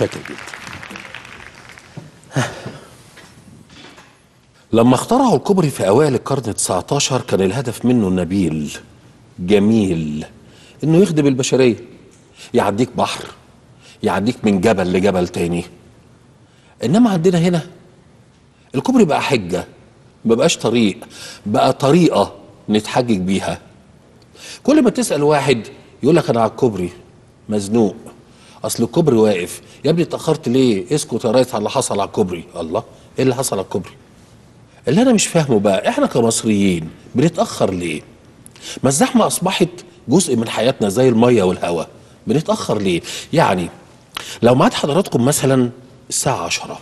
شاكر جدا لما اخترعوا الكوبري في اوائل القرن 19 كان الهدف منه نبيل جميل انه يخدم البشريه يعديك بحر يعديك من جبل لجبل تاني انما عندنا هنا الكوبري بقى حجه ما بقاش طريق بقى طريقه نتحجج بيها كل ما تسال واحد يقول لك انا على الكوبري مزنوق اصل الكوبري واقف يا ابني اتاخرت ليه اسكت يا ريس على اللي حصل على الكوبري الله ايه اللي حصل على الكوبري اللي انا مش فاهمه بقى احنا كمصريين بنتاخر ليه ما الزحمه اصبحت جزء من حياتنا زي الميه والهواء بنتاخر ليه يعني لو ميعاد حضراتكم مثلا الساعه 10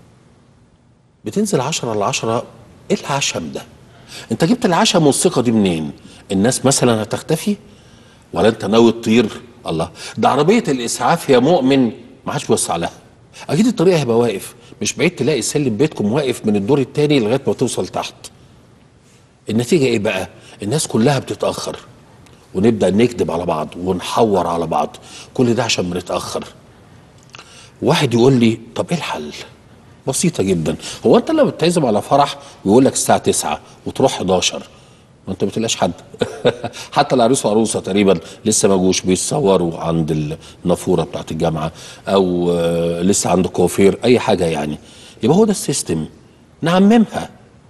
بتنزل 10 ل 10 ايه العشم ده انت جبت العشم والثقه دي منين الناس مثلا هتختفي ولا انت ناوي تطير الله ده عربيه الاسعاف يا مؤمن ما حدش بيبص عليها اكيد الطريق هيبقى واقف مش بعيد تلاقي سلم بيتكم واقف من الدور الثاني لغايه ما توصل تحت النتيجه ايه بقى الناس كلها بتتاخر ونبدا نكذب على بعض ونحور على بعض كل ده عشان بنتاخر واحد يقول لي طب ايه الحل بسيطه جدا هو انت لما بتعزم على فرح ويقول لك الساعه 9 وتروح 11 ما انت ما بتلاقيش حد حتى العريس وعروسه تقريبا لسه ما جوش بيتصوروا عند النافوره بتاعت الجامعه او آه، لسه عند كوافير اي حاجه يعني يبقى هو ده السيستم نعممها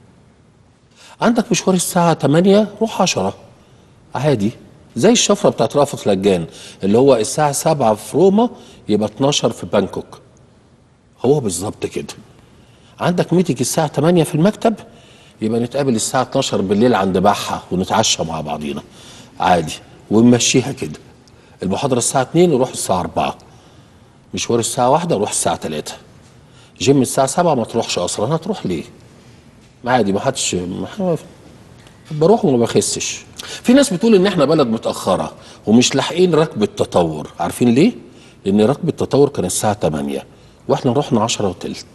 عندك مشوار الساعه 8 روح 10 عادي زي الشفره بتاعت رأفت لجان اللي هو الساعه 7 في روما يبقى 12 في بانكوك هو بالظبط كده عندك ميتنج الساعة 8 في المكتب يبقى نتقابل الساعة 12 بالليل عند بحة ونتعشى مع بعضينا عادي ونمشيها كده المحاضرة الساعة 2 نروح الساعة 4 مشوار الساعة 1 نروح الساعة 3 جيم الساعة 7 ما تروحش أصلا هتروح ليه؟ عادي ما حدش ما حد- بروح وما بخسش في ناس بتقول ان احنا بلد متاخره ومش لاحقين ركب التطور عارفين ليه لان ركب التطور كان الساعه 8 واحنا رحنا 10 وتلت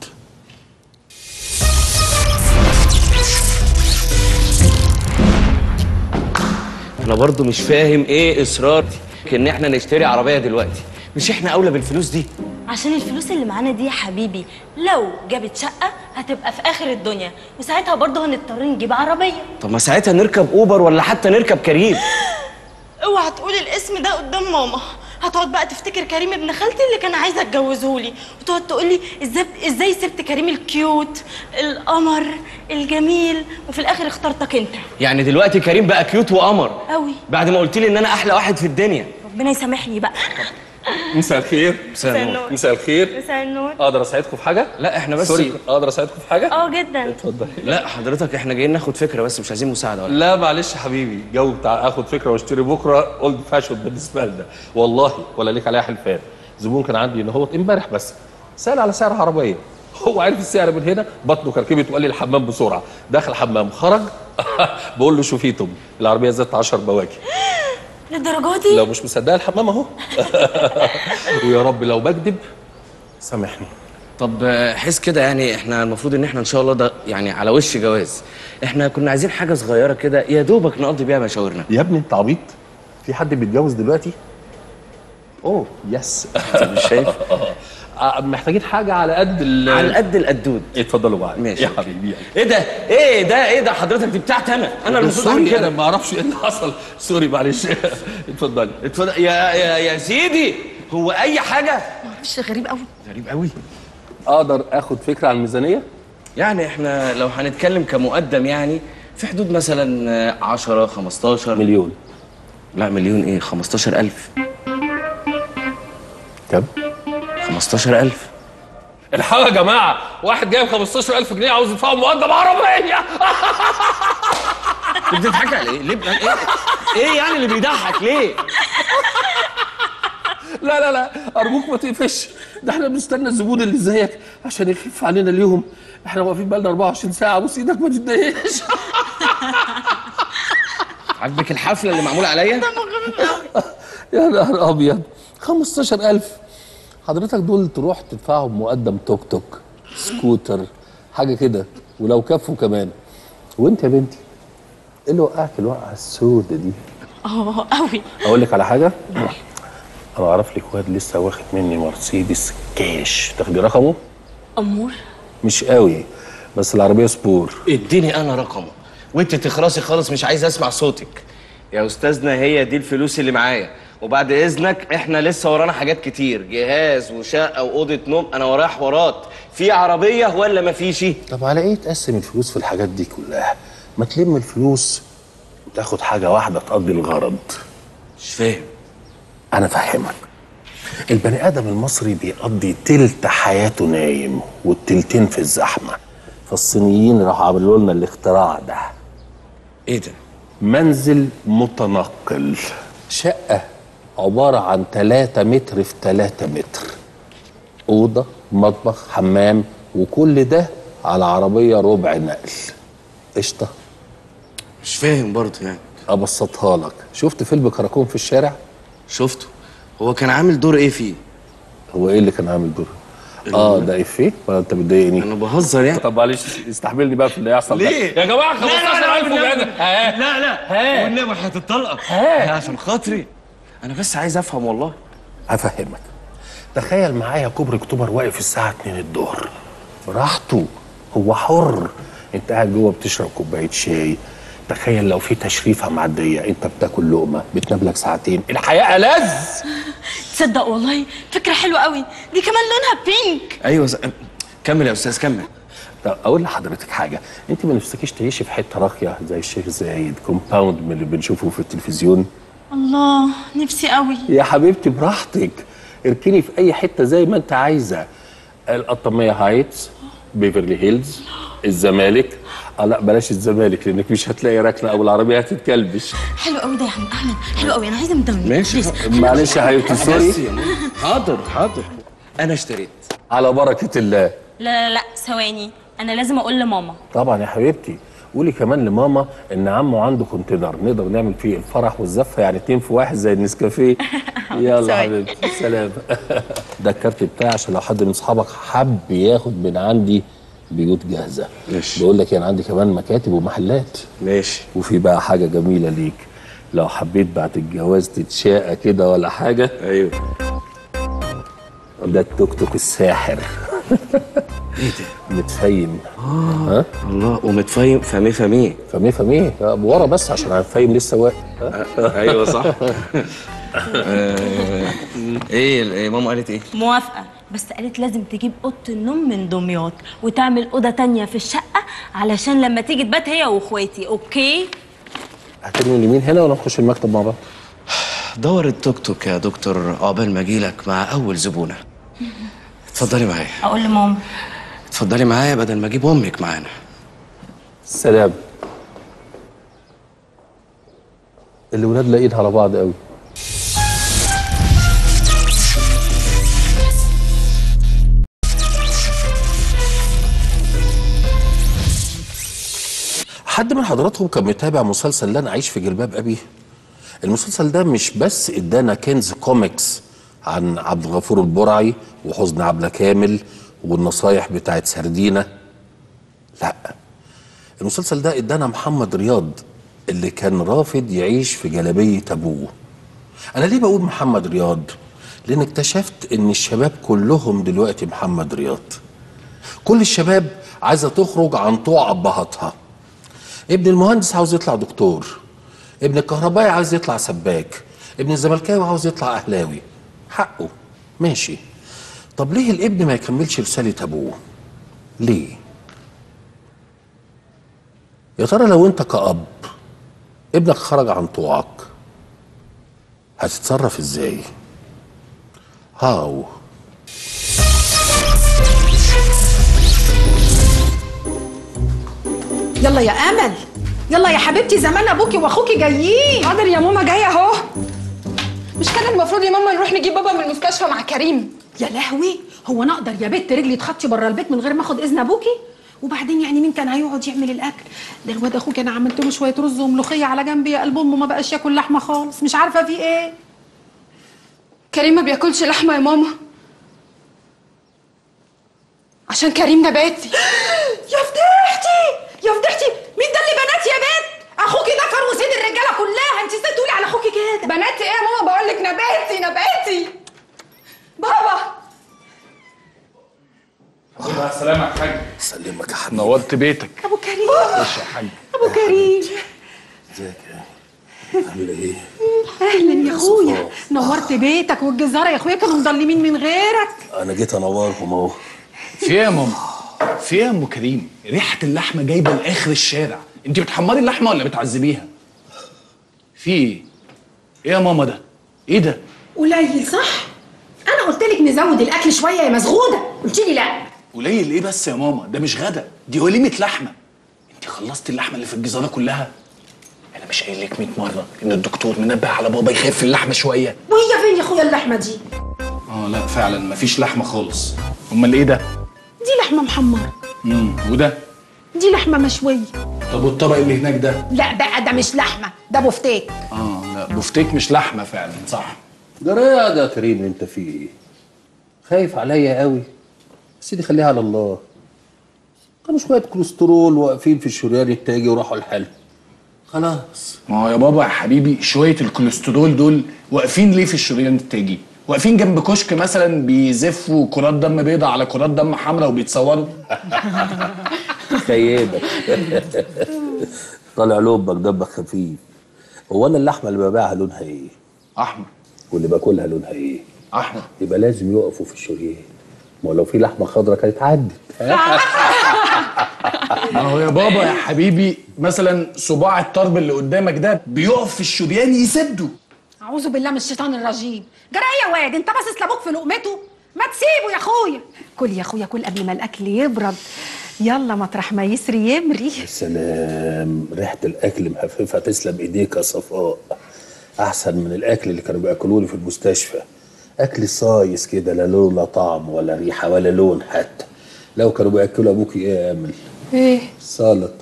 انا برضو مش فاهم ايه اصرار ان احنا نشتري عربيه دلوقتي مش احنا اولى بالفلوس دي عشان الفلوس اللي معانا دي يا حبيبي لو جابت شقة هتبقى في آخر الدنيا وساعتها برضه هنضطر نجيب عربية طب ما ساعتها نركب اوبر ولا حتى نركب كريم اوعى تقول الاسم ده قدام ماما هتقعد بقى تفتكر كريم ابن خالتي اللي كان عايزه اتجوزهولي وتقعد تقول لي ازاي ازاي سبت كريم الكيوت القمر الجميل وفي الاخر اخترتك انت يعني دلوقتي كريم بقى كيوت وقمر قوي بعد ما قلت لي ان انا احلى واحد في الدنيا ربنا يسامحني بقى مساء الخير مساء النور مساء الخير مساء النور اقدر اساعدكم في حاجه لا احنا بس سوري اقدر اساعدكم في حاجه اه جدا اتفضل لا حضرتك احنا جايين ناخد فكره بس مش عايزين مساعده ولا لا معلش يا حبيبي جو بتاع اخد فكره واشتري بكره اولد فاشون بالنسبه لنا والله ولا ليك عليها حلفان زبون كان عندي ان هو امبارح بس سال على سعر عربيه هو عارف السعر من هنا بطنه كركبت وقال لي الحمام بسرعه دخل الحمام خرج بقول له شوفيتم العربيه زادت 10 بواكي للدرجه دي لو مش مصدقه الحمام اهو ويا رب لو بكذب سامحني طب آه، حس كده يعني احنا المفروض ان احنا ان شاء الله ده يعني على وش جواز احنا كنا عايزين حاجه صغيره كده يا دوبك نقضي بيها مشاورنا يا ابني انت عبيط في حد بيتجوز دلوقتي اوه يس مش شايف آه، محتاجين حاجه على قد ال على قد القدود اتفضلوا معايا ماشي. يا حبيبي ايه ده ايه ده ايه ده حضرتك دي بتاعتي انا انا المفروض اعمل سوري انا كده ما اعرفش ايه اللي حصل سوري معلش اتفضلي اتفضل يا يا يا سيدي هو اي حاجه مش غريب قوي غريب قوي اقدر اخد فكره عن الميزانيه يعني احنا لو هنتكلم كمقدم يعني في حدود مثلا 10 15 مليون لا مليون ايه 15000 كم 15000 الحقوا يا جماعه واحد جايب 15000 جنيه عاوز يدفعوا مقدم عربيه انت بتضحك على ايه؟ ليه ب- ايه ايه يعني اللي بيضحك ليه؟ لا لا لا ارجوك ما تقفش ده احنا بنستنى الزبون اللي زيك عشان يخف علينا اليوم احنا واقفين بقالنا 24 ساعه بص ايدك ما تتضايقش عاجبك الحفله اللي معموله عليا؟ يا نهار ابيض 15000 حضرتك دول تروح تدفعهم مقدم توك توك سكوتر حاجه كده ولو كفوا كمان وانت يا بنتي ايه اللي وقعك الوقعه السودة دي اه قوي اقول لك على حاجه انا اعرف لك واد لسه واخد مني مرسيدس كاش تاخدي رقمه امور مش قوي بس العربيه سبور اديني انا رقمه وانت تخرسي خالص مش عايز اسمع صوتك يا استاذنا هي دي الفلوس اللي معايا وبعد اذنك احنا لسه ورانا حاجات كتير جهاز وشقه واوضه نوم انا ورايا حوارات في عربيه ولا مفيش طب على ايه تقسم الفلوس في الحاجات دي كلها ما تلم الفلوس وتاخد حاجه واحده تقضي الغرض مش فاهم انا فاهمك البني ادم المصري بيقضي تلت حياته نايم والتلتين في الزحمه فالصينيين راحوا عملوا لنا الاختراع ده ايه ده منزل متنقل شقة عبارة عن 3 متر في 3 متر أوضة مطبخ حمام وكل ده على عربية ربع نقل قشطة مش فاهم برضه يعني أبسطها لك شفت فيلم كراكون في الشارع شفته هو كان عامل دور ايه فيه هو إيه اللي كان عامل دور اه ده إفيه ولا أنت بتضايقني انا بهزر يعني طب معلش استحملني بقى في اللي هيحصل ده. ليه؟ يا جماعة 15000 وجانا لا لا والنبي هتتطلق ها عشان خاطري انا بس عايز افهم والله هفهمك تخيل معايا كوبري اكتوبر واقف الساعة 2 الظهر براحته هو حر انت قاعد جوه بتشرب كوباية شاي تخيل لو في تشريفة معدية انت بتاكل لقمة بتنام لك ساعتين الحياة ألذ تصدق والله فكره حلوه قوي دي كمان لونها بينك ايوه ز... كمل يا استاذ كمل طب اقول لحضرتك حاجة انت ما نفسكيش تعيشي في حتة راقية زي الشيخ زايد كومباوند من اللي بنشوفه في التلفزيون الله نفسي قوي يا حبيبتي براحتك اركني في اي حته زي ما انت عايزه القطاميه هايتس بيفرلي هيلز الزمالك اه لا بلاش الزمالك لانك مش هتلاقي ركنه او العربيه هتتكلبش حلو قوي ده يا عم احمد حلو قوي انا عايزه من ده ماشي. بليز. حلو معلش يا حبيبتي بس سوري يا ماما. حاضر حاضر انا اشتريت على بركه الله لا لا لا ثواني انا لازم اقول لماما طبعا يا حبيبتي قولي كمان لماما ان عمه عنده كونتينر نقدر نعمل فيه الفرح والزفه يعني اتنين في واحد زي النسكافيه يلا ثواني. حبيبتي سلام ده الكارت بتاعي عشان لو حد من اصحابك حب ياخد من عندي بيوت جاهزه ماشي. بقول لك يعني عندي كمان مكاتب ومحلات ماشي وفي بقى حاجه جميله ليك لو حبيت بعد الجواز تتشاقى كده ولا حاجه ايوه ده التوك توك الساحر ايه ده متفيم ها الله ومتفاهم فمي فمي فميه فميه ورا بس عشان هنفيم لسه واقف ها؟ ايوه صح آه، ايه إيه، ماما قالت ايه موافقه بس قالت لازم تجيب اوضه النوم من دمياط وتعمل اوضه تانية في الشقه علشان لما تيجي تبات هي واخواتي اوكي هترمي اليمين هنا ولا نخش المكتب مع بعض دور التوك توك يا دكتور عقبال ما اجيلك مع اول زبونه اتفضلي معايا اقول لماما اتفضلي معايا بدل ما اجيب امك معانا سلام الولاد لاقيين على بعض قوي حد من حضراتكم كان متابع مسلسل لن اعيش في جلباب ابي المسلسل ده مش بس ادانا كنز كوميكس عن عبد الغفور البرعي وحزن عبله كامل والنصايح بتاعت سردينه لا المسلسل ده ادانا محمد رياض اللي كان رافض يعيش في جلابيه ابوه انا ليه بقول محمد رياض لان اكتشفت ان الشباب كلهم دلوقتي محمد رياض كل الشباب عايزه تخرج عن طوع ابهاتها ابن المهندس عاوز يطلع دكتور ابن الكهربائي عاوز يطلع سباك ابن الزملكاوي عاوز يطلع اهلاوي حقه ماشي طب ليه الابن ما يكملش رساله ابوه ليه يا ترى لو انت كأب ابنك خرج عن طوعك هتتصرف ازاي هاو يلا يا امل يلا يا حبيبتي زمان ابوكي واخوكي جايين حاضر يا ماما جايه اهو مش كان المفروض يا ماما نروح نجيب بابا من المستشفى مع كريم يا لهوي هو انا اقدر يا بنت رجلي تخطي بره البيت من غير ما اخد اذن ابوكي وبعدين يعني مين كان هيقعد يعمل الاكل ده الواد اخوك انا عملت له شويه رز وملوخيه على جنب يا قلب امه ما بقاش ياكل لحمه خالص مش عارفه في ايه كريم ما بياكلش لحمه يا ماما عشان كريم نباتي يا فضحتي يا فضحتي مين ده اللي بنات يا بنت اخوكي ده كان وسيد الرجاله كلها انت ازاي تقولي على اخوكي كده بناتي ايه يا ماما بقول لك نباتي نباتي بابا مع السلامة يا حاج سلمك يا حبيبي نورت بيتك ابو كريم ماشي يا حاج ابو كريم ازيك يا عامله ايه اهلا يا اخويا نورت بيتك والجزاره يا اخويا كانوا مضلمين من غيرك انا جيت انورهم اهو في ايه يا ماما في ايه يا ام كريم ريحه اللحمه جايبه لاخر الشارع انت بتحمري اللحمه ولا بتعذبيها في ايه ايه يا ماما ده ايه ده قليل صح انا قلت لك نزود الاكل شويه يا مسغوده قلت لي لا قليل ايه بس يا ماما ده مش غدا دي وليمه لحمه انت خلصتي اللحمه اللي في الجزاره كلها انا مش قايل لك 100 مره ان الدكتور منبه على بابا يخف اللحمه شويه وهي فين يا اخويا اللحمه دي اه لا فعلا مفيش لحمه خالص امال ايه ده دي لحمه محمره امم وده دي لحمه مشويه طب والطبق اللي هناك ده لا بقى ده مش لحمه ده بفتيك اه لا بفتيك مش لحمه فعلا صح ده رياضة يا كريم انت في ايه خايف عليا قوي سيدي خليها على الله كانوا شوية كوليسترول واقفين في الشريان التاجي وراحوا الحل خلاص ما هو يا بابا يا حبيبي شويه الكوليسترول دول واقفين ليه في الشريان التاجي واقفين جنب كشك مثلا بيزفوا كرات دم بيضاء على كرات دم حمراء وبيتصوروا خيبك طالع لبك دمك خفيف هو انا اللحمه اللي ببيعها لونها ايه احمر واللي باكلها لونها ايه احمر يبقى لازم يقفوا في الشريان ما هو لو في لحمه خضراء كانت عدت ما هو يا بابا يا حبيبي مثلا صباع الطرب اللي قدامك ده بيقف في الشريان يسده اعوذ بالله من الشيطان الرجيم جرى ايه يا واد انت باصص لابوك في لقمته ما تسيبه يا اخويا كل يا اخويا كل قبل ما الاكل يبرد يلا مطرح ما يسري يمري سلام ريحه الاكل مهففه تسلم ايديك يا صفاء احسن من الاكل اللي كانوا بياكلوني في المستشفى اكل صايص كده لا لون لا طعم ولا ريحه ولا لون حتى لو كانوا بياكلوا ابوك ايه يا امل ايه سلط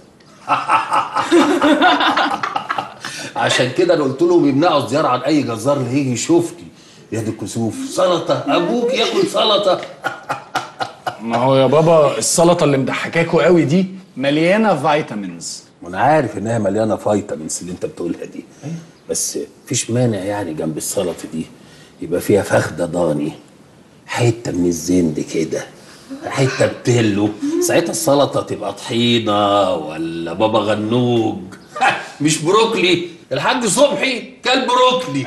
عشان كده انا قلت لهم يمنعوا الزياره عن اي جزار اللي هيجي يشوفني يا دي الكسوف سلطه ابوك ياكل سلطه ما هو يا بابا السلطه اللي مضحكاكوا قوي دي مليانه فيتامينز وانا عارف انها مليانه فيتامينز اللي انت بتقولها دي بس مفيش مانع يعني جنب السلطه دي يبقى فيها فخده ضاني حته من الزند كده حته بتلو ساعتها السلطه تبقى طحينه ولا بابا غنوج مش بروكلي الحاج صبحي كل بروكلي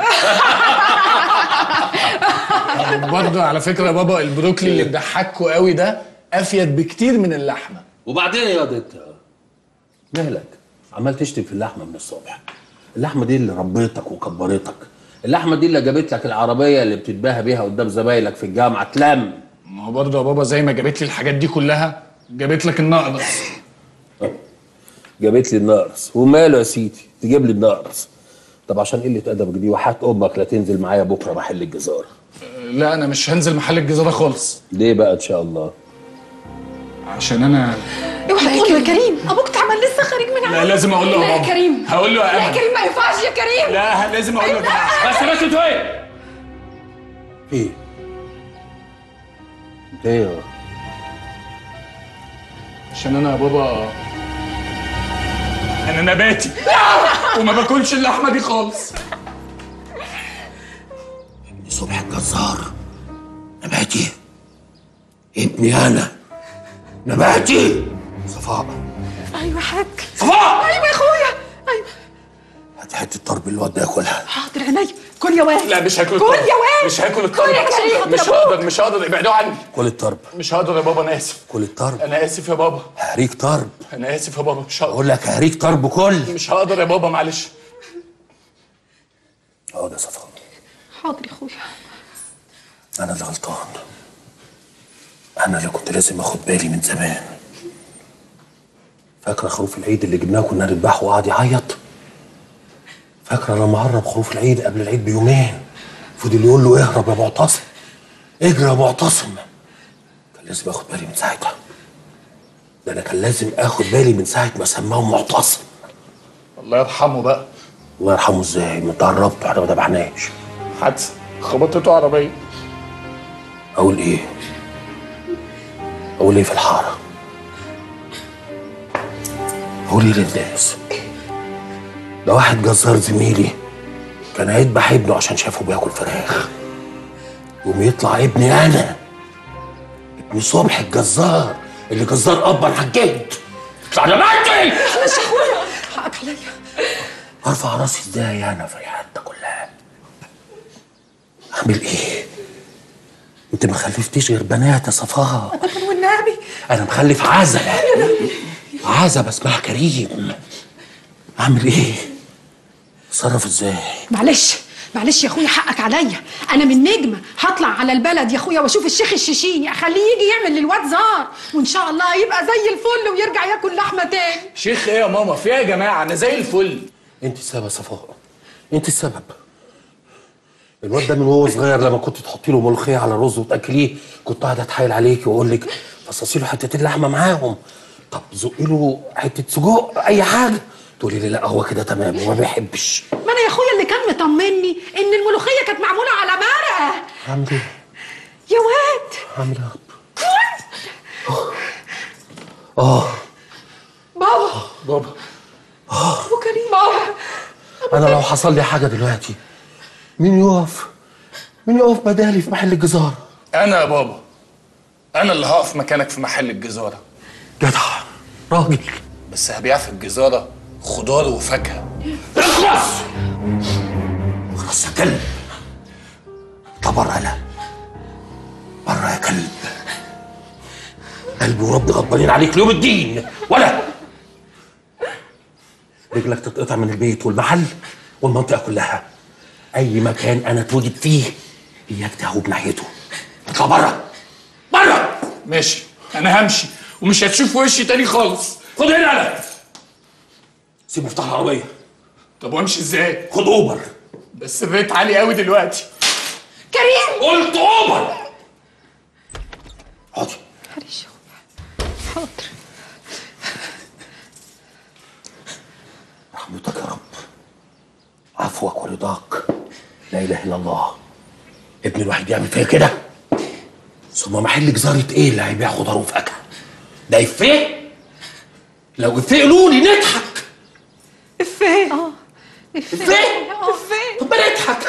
برضه على فكره يا بابا البروكلي اللي مضحكوا قوي ده افيد بكتير من اللحمه وبعدين يا انت مالك عمال تشتم في اللحمه من الصبح اللحمه دي اللي ربيتك وكبرتك اللحمه دي اللي جابت لك العربيه اللي بتتباهى بيها قدام زمايلك في الجامعه تلم ما هو برضه يا بابا زي ما جابت لي الحاجات دي كلها جابت لك النقرس جابت لي النقرس وماله يا سيدي تجيب لي النقرس طب عشان قله ادبك دي وحات امك لا تنزل معايا بكره محل الجزاره لا انا مش هنزل محل الجزاره خالص ليه بقى ان شاء الله عشان انا اوعى تقول له يا كريم ابوك تعمل لسه خارج من لا عمل لازم اقول له لا يا يا بابا كريم. هقول له يا لا يا امل كريم ما ينفعش يا كريم لا لازم اقول له يا جماعه بس بس انتوا ايه ايه انت ايه يا- عشان انا يا بابا انا نباتي وما باكلش اللحمه دي خالص صبح الجزار نباتي ابني انا نباتي صفاء ايوه حاج صفاء ايوه يا اخويا ايوه هات حته طرب الواد ده ياكلها حاضر عينيا كل يا واد لا مش هاكل كل الطرب يا واد مش هاكل كل الطرب يا كريم مش هقدر مش هقدر ابعدوا عني كل الطرب مش هقدر يا بابا انا اسف كل الطرب انا اسف يا بابا هريك طرب انا اسف يا بابا مش هقدر اقول لك هريك طرب كل مش هقدر يا بابا معلش اه ده صفاء حاضر يا اخويا انا اللي غلطان انا اللي كنت لازم اخد بالي من زمان فاكره خروف العيد اللي جبناه كنا نذبحه وقعد يعيط فاكره لما هرب خروف العيد قبل العيد بيومين فضل يقول له اهرب يا معتصم اجري يا معتصم كان لازم اخد بالي من ساعتها ده انا كان لازم اخد بالي من ساعه ما سماه معتصم الله يرحمه بقى الله يرحمه ازاي ما انت قربت احنا ما ذبحناش حادثه خبطته عربيه اقول ايه اقول ايه في الحاره اقول ايه للناس ده واحد جزار زميلي كان هيذبح ابنه عشان شافه بياكل فراخ يقوم يطلع ابني انا ابن صبح الجزار اللي جزار ابا على الجد يطلع لمالتي حقك عليا ارفع راسي ازاي انا في الحته كلها اعمل ايه انت ما خلفتيش غير بنات يا صفاء والنبي انا مخلف عزبه عزبه اسمها كريم اعمل ايه اتصرف ازاي معلش معلش يا اخويا حقك عليا انا من نجمه هطلع على البلد يا اخويا واشوف الشيخ الشيشيني اخليه يجي يعمل للواد زار وان شاء الله يبقى زي الفل ويرجع ياكل لحمه تاني شيخ ايه يا ماما في ايه يا جماعه انا زي الفل انت السبب يا صفاء انت السبب الواد ده من وهو صغير لما كنت تحطي له ملوخيه على رز وتاكليه كنت قاعد اتحايل عليكي واقول لك فصصي له حتتين لحمه معاهم طب زقي له حته سجق اي حاجه تقولي لي لا هو كده تمام وما بيحبش ما انا يا اخويا اللي كان مطمني ان الملوخيه كانت معموله على مرقه عامل ايه يا واد عامل ايه اه بابا بابا ابو كريم بابا انا لو حصل لي حاجه دلوقتي مين يقف مين يقف بدالي في محل الجزاره انا يا بابا انا اللي هقف مكانك في محل الجزاره جدع راجل بس هبيع في الجزاره خضار وفاكهه اخلص اخلص يا كلب اطلع بره يلا بره يا كلب قلبي وربي غضبانين عليك ليوم الدين ولا رجلك تتقطع من البيت والمحل والمنطقه كلها اي مكان انا اتوجد فيه اياك تهوب ناحيته اطلع بره بره ماشي انا همشي ومش هتشوف وشي تاني خالص خد هنا يلا سيب مفتاح العربيه طب وامشي ازاي خد اوبر بس الريت عالي قوي دلوقتي كريم قلت اوبر اقعدي معلش حاضر رحمتك يا رب عفوك ورضاك لا اله الا الله ابن الواحد يعمل فيا كده ثم محل جزارة ايه اللي هيبيع خضار وفاكهه ده افيه لو افيه قولوا لي نضحك افيه اه افيه افيه طب ما نضحك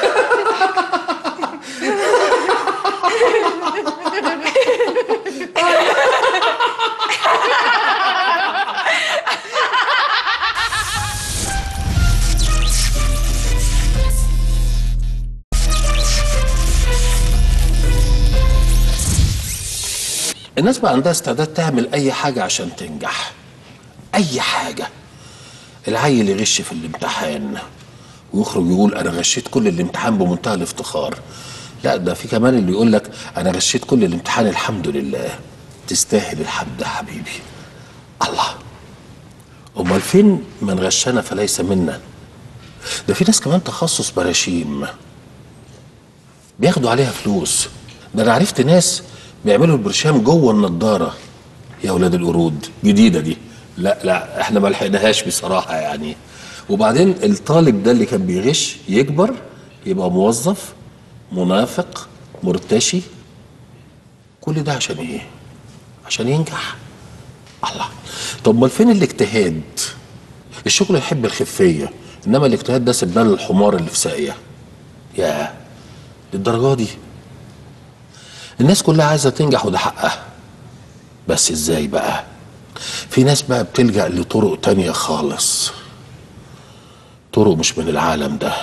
الناس بقى عندها استعداد تعمل اي حاجه عشان تنجح اي حاجه العيل يغش في الامتحان ويخرج يقول انا غشيت كل الامتحان بمنتهى الافتخار لا ده في كمان اللي يقول لك انا غشيت كل الامتحان الحمد لله تستاهل الحمد يا حبيبي الله امال فين من غشنا فليس منا ده في ناس كمان تخصص براشيم بياخدوا عليها فلوس ده انا عرفت ناس بيعملوا البرشام جوه النضاره يا ولاد القرود جديده دي لا لا احنا ما لحقناهاش بصراحه يعني وبعدين الطالب ده اللي كان بيغش يكبر يبقى موظف منافق مرتشي كل ده عشان ايه عشان ينجح الله طب امال فين الاجتهاد الشغل يحب الخفيه انما الاجتهاد ده سبان الحمار اللي في ساقيه يا للدرجه دي الناس كلها عايزه تنجح وده حقها بس ازاي بقى في ناس بقى بتلجأ لطرق تانية خالص طرق مش من العالم ده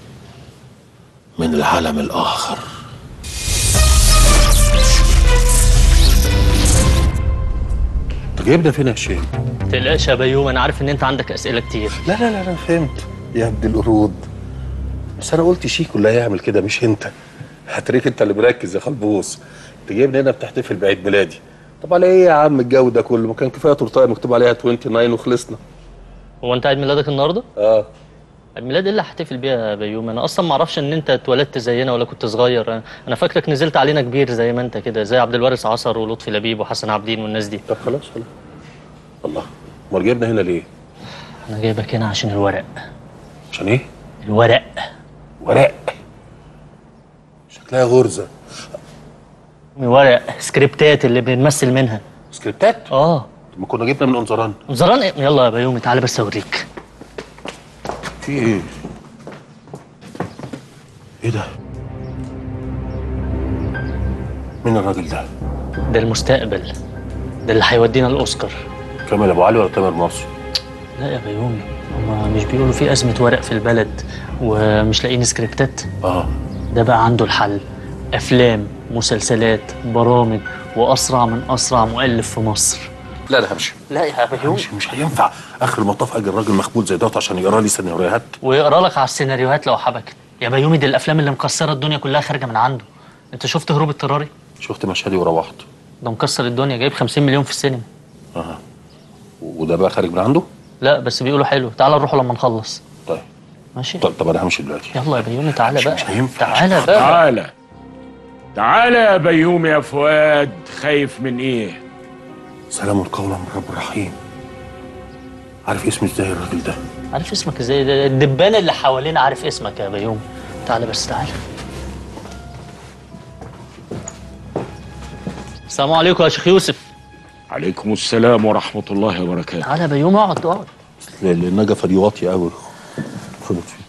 من العالم الآخر انت جايبنا فين يا هشام؟ تقلقش يا بيوم انا عارف ان انت عندك اسئله كتير لا لا لا انا فهمت يا ابن القرود بس انا قلت شيكو اللي هيعمل كده مش انت هتريك انت اللي مركز يا خلبوس انت جايبني هنا بتحتفل بعيد ميلادي طب على ايه يا عم الجو ده كله ما كان كفايه تورتايه مكتوب عليها 29 وخلصنا هو انت عيد ميلادك النهارده اه عيد ميلاد ايه اللي هحتفل بيها يا بيوم انا اصلا ما اعرفش ان انت اتولدت زينا ولا كنت صغير أنا- انا فاكرك نزلت علينا كبير زي ما انت كده زي عبد الوارث عصر ولطفي لبيب وحسن عابدين والناس دي طب خلاص خلاص الله امال جايبنا هنا ليه؟ انا جايبك هنا عشان الورق عشان ايه؟ الورق ورق شكلها غرزه ورق سكريبتات اللي بنمثل منها سكريبتات اه طب ما كنا جبنا من انظران زران إيه؟ يلا يا بيومي تعالى بس اوريك في ايه؟ ايه ده مين الراجل ده ده المستقبل ده اللي هيودينا الاوسكار كامل ابو علي ولا تامر مصر لا يا بيومي هما مش بيقولوا في ازمه ورق في البلد ومش لاقيين سكريبتات اه ده بقى عنده الحل افلام مسلسلات برامج واسرع من اسرع مؤلف في مصر لا لا همشي لا يا بيومي مش مش هينفع اخر المطاف اجي الراجل مخبول زي دوت عشان يقرا لي سيناريوهات ويقرا لك على السيناريوهات لو حبكت يا بيومي دي الافلام اللي مكسره الدنيا كلها خارجه من عنده انت شفت هروب اضطراري شفت مشهدي وروحت ده مكسر الدنيا جايب 50 مليون في السينما اه وده بقى خارج من عنده لا بس بيقولوا حلو تعال نروح لما نخلص طيب ماشي طب, طب انا همشي دلوقتي يلا يا بيومي تعالى مش- بقى مش هينفع. تعالى بقى تعالى تعالى يا بيوم يا فؤاد خايف من ايه سلام قولا من رب رحيم عارف اسمي ازاي الراجل ده عارف اسمك ازاي ده الدبان اللي حوالينا عارف اسمك يا بيومي تعالى بس تعالى السلام عليكم يا شيخ يوسف عليكم السلام ورحمة الله وبركاته تعالى يا بيومي اقعد اقعد ل- النجفه دي واطيه قوي خدت فيه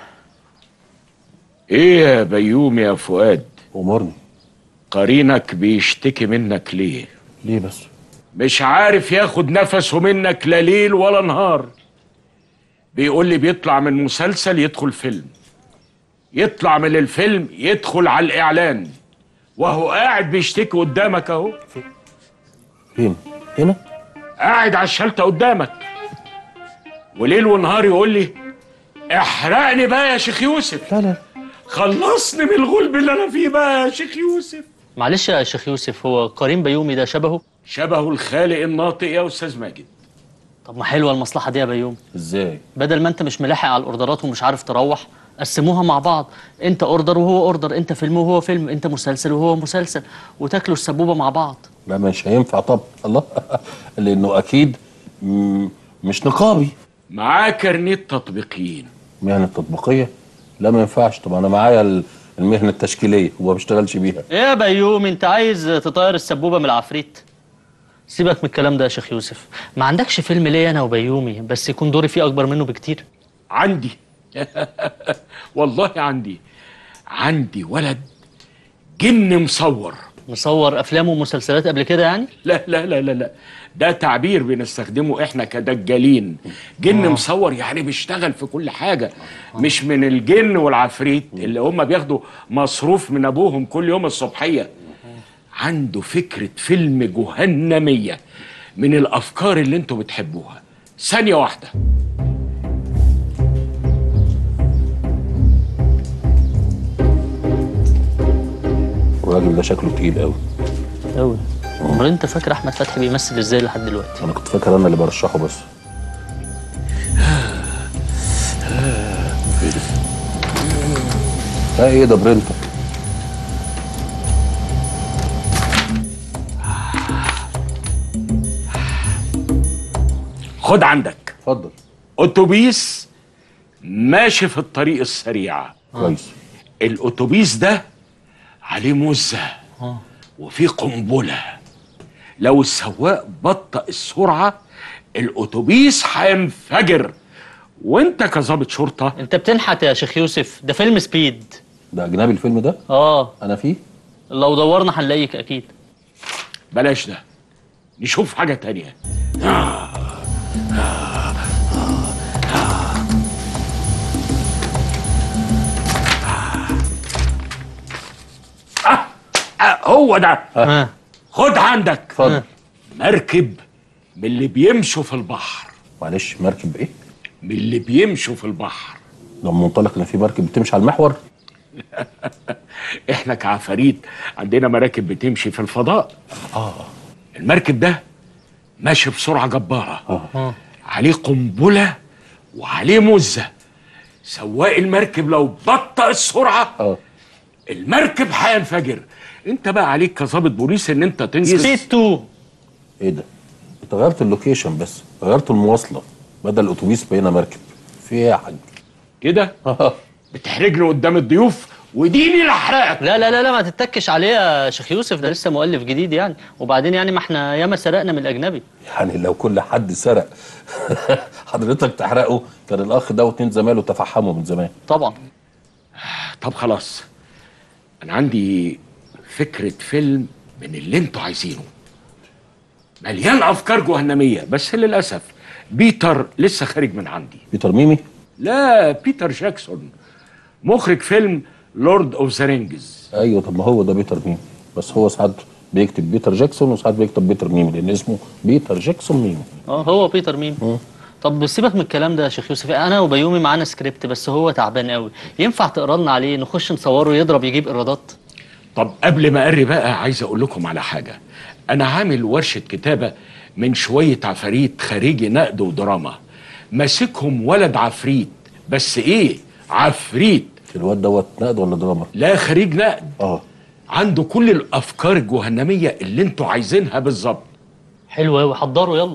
ايه يا بيوم يا فؤاد امرني قرينك بيشتكي منك ليه ليه بس مش عارف ياخد نفسه منك لا ليل ولا نهار بيقول لي بيطلع من مسلسل يدخل فيلم يطلع من الفيلم يدخل على الاعلان وهو قاعد بيشتكي قدامك اهو فين هنا قاعد على الشلته قدامك وليل ونهار يقول لي احرقني بقى يا شيخ يوسف لا لا خلصني من الغلب اللي انا فيه بقى يا شيخ يوسف معلش يا شيخ يوسف هو كريم بيومي ده شبهه شبهه الخالق الناطق يا استاذ ماجد طب ما حلوه المصلحه دي يا بيومي ازاي بدل ما انت مش ملاحق على الاوردرات ومش عارف تروح قسموها مع بعض انت اوردر وهو اوردر انت فيلم وهو فيلم انت مسلسل وهو مسلسل وتاكلوا السبوبه مع بعض لا مش هينفع طب الله لانه اكيد م- مش نقابي معاه كارنيت تطبيقيين مهنه تطبيقيه لا ما ينفعش طب انا معايا ال- المهنه التشكيليه وما بشتغلش بيها ايه يا بيومي انت عايز تطير السبوبه من العفريت سيبك من الكلام ده يا شيخ يوسف ما عندكش فيلم ليا انا وبيومي بس يكون دوري فيه اكبر منه بكتير عندي والله عندي عندي ولد جن مصور مصور افلام ومسلسلات قبل كده يعني لا لا لا لا لا ده تعبير بنستخدمه احنا كدجالين جن مصور يعني بيشتغل في كل حاجة مش من الجن والعفريت اللي هم بياخدوا مصروف من ابوهم كل يوم الصبحية عنده فكرة فيلم جهنمية من الافكار اللي انتوا بتحبوها ثانية واحدة الراجل ده شكله تقيل قوي قوي امال انت فاكر احمد فتحي بيمثل ازاي لحد دلوقتي انا كنت فاكر انا اللي برشحه بس ايه ده؟ لا ايه ده برنتو خد عندك اتفضل اتوبيس ماشي في الطريق السريع كويس الاتوبيس ده عليه مزه وفيه قنبله لو السواق بطأ السرعه الاتوبيس هينفجر وانت كظابط شرطه انت بتنحت يا شيخ يوسف ده فيلم سبيد ده اجنبي الفيلم ده اه انا فيه لو دورنا هنلاقيك اكيد بلاش ده نشوف حاجه تانية آه آه هو ده ها خد عندك اتفضل مركب من اللي بيمشوا في البحر معلش مركب ايه من اللي بيمشوا في البحر ده من منطلق ان في مركب بتمشي على المحور احنا كعفاريت عندنا مراكب بتمشي في الفضاء اه المركب ده ماشي بسرعه جباره اه عليه قنبله وعليه مزه سواق المركب لو بطأ السرعه اه المركب هينفجر انت بقى عليك كظابط بوليس ان انت سبيد تنقذ 2 ايه ده انت غيرت اللوكيشن بس غيرت المواصله بدل الاتوبيس بقينا مركب في ايه يا حاج كده بتحرجني قدام الضيوف وديني اللي احرقك لا لا لا لا ما تتكش عليه يا شيخ يوسف ده لسه مؤلف جديد يعني وبعدين يعني ما احنا ياما سرقنا من الاجنبي يعني لو كل حد سرق حضرتك تحرقه كان الاخ ده واتنين زمايله تفحموا من زمان طبعا طب خلاص انا عندي فكره فيلم من اللي انتوا عايزينه مليان افكار جهنميه بس للاسف بيتر لسه خارج من عندي بيتر ميمي لا بيتر جاكسون مخرج فيلم لورد اوف ذا رينجز ايوه طب ما هو ده بيتر ميمي بس هو ساعات بيكتب بيتر جاكسون وساعات بيكتب بيتر ميمي لان اسمه بيتر جاكسون ميمي اه هو بيتر ميم طب سيبك من الكلام ده يا شيخ يوسف انا وبيومي معانا سكريبت بس هو تعبان قوي ينفع تقرا لنا عليه نخش نصوره يضرب يجيب ايرادات طب قبل ما اقري بقى عايز اقول لكم على حاجه انا عامل ورشه كتابه من شويه عفاريت خارجي نقد ودراما ماسكهم ولد عفريت بس ايه عفريت الواد دوت نقد ولا دراما؟ لا خريج نقد اه عنده كل الافكار الجهنميه اللي انتوا عايزينها بالظبط حلو قوي حضروا يلا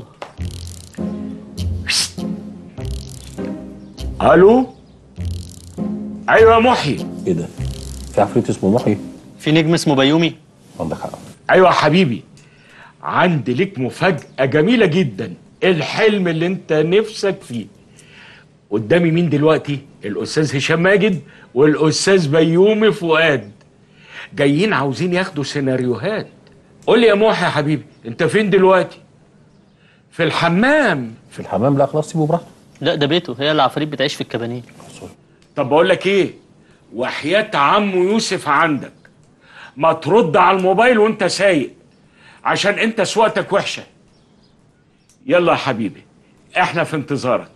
الو ايوه يا محي ايه ده؟ في عفريت اسمه محي؟ في نجم اسمه بيومي عندك حق ايوه يا حبيبي عندي ليك مفاجاه جميله جدا الحلم اللي انت نفسك فيه قدامي مين دلوقتي الاستاذ هشام ماجد والاستاذ بيومي فؤاد جايين عاوزين ياخدوا سيناريوهات قول لي يا محي يا حبيبي انت فين دلوقتي في الحمام في الحمام لا خلاص سيبه براحته لا ده بيته هي العفاريت بتعيش في الكبانيه طب بقول لك ايه وحياة عمو يوسف عندك ما ترد على الموبايل وانت سايق عشان انت سواقتك وحشه يلا يا حبيبي احنا في انتظارك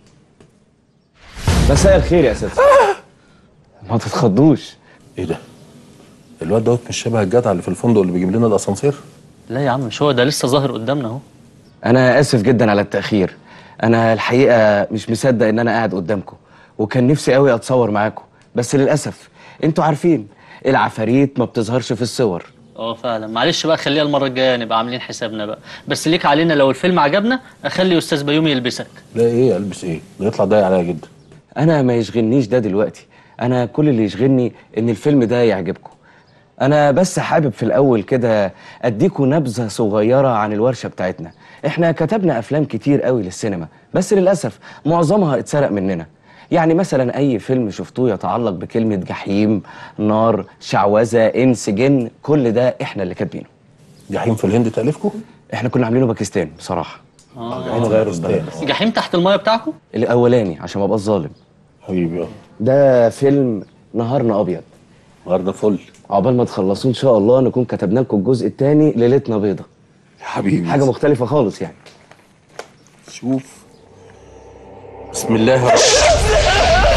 مساء الخير يا استاذ ما تتخضوش ايه ده؟ الواد دوت مش شبه الجدع اللي في الفندق اللي بيجيب لنا الاسانسير؟ لا يا عم مش هو ده لسه ظاهر قدامنا اهو انا اسف جدا على التاخير انا الحقيقه مش مصدق ان انا قاعد قدامكم وكان نفسي قوي اتصور معاكم بس للاسف انتوا عارفين العفاريت ما بتظهرش في الصور اه فعلا معلش بقى خليها المره الجايه نبقى عاملين حسابنا بقى بس ليك علينا لو الفيلم عجبنا اخلي استاذ بيومي يلبسك لا ايه البس ايه؟ ده يطلع ضايق عليا جدا انا ما يشغلنيش ده دلوقتي انا كل اللي يشغلني ان الفيلم ده يعجبكم انا بس حابب في الاول كده اديكم نبذه صغيره عن الورشه بتاعتنا احنا كتبنا افلام كتير قوي للسينما بس للاسف معظمها اتسرق مننا يعني مثلا اي فيلم شفتوه يتعلق بكلمه جحيم نار شعوذه انس جن كل ده احنا اللي كاتبينه جحيم في الهند تالفكم؟ احنا كنا عاملينه باكستان بصراحه جحيم غير البلد جحيم تحت المايه بتاعكم الاولاني عشان ما ابقاش ظالم حبيبي اه ده فيلم نهارنا ابيض النهارده فل عقبال ما تخلصوه ان شاء الله نكون كتبنا لكم الجزء الثاني ليلتنا بيضة يا حبيبي حاجه مختلفه خالص يعني شوف بسم الله الرحمن